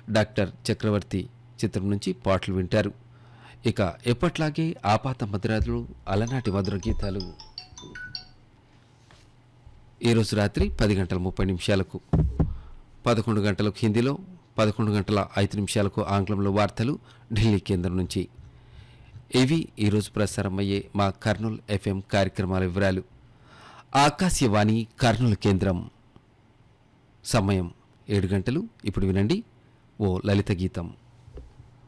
doctor చక్రవర్తి చిత్రం నుంచి పాటలు వింటారు ఇక ఎప్పట్లాగే ఆపాత మధురాదులు అలనాటి మధుర గీతాలు ఈరోజు రాత్రి పది గంటల ముప్పై నిమిషాలకు పదకొండు గంటలకు హిందీలో పదకొండు గంటల ఐదు నిమిషాలకు ఆంగ్లంలో వార్తలు ఢిల్లీ కేంద్రం నుంచి ఇవి ఈరోజు ప్రసారమయ్యే మా కర్నూలు ఎఫ్ఎం కార్యక్రమాల వివరాలు ఆకాశవాణి కర్నూలు కేంద్రం సమయం ఏడు గంటలు ఇప్పుడు వినండి ఓ లలిత గీతం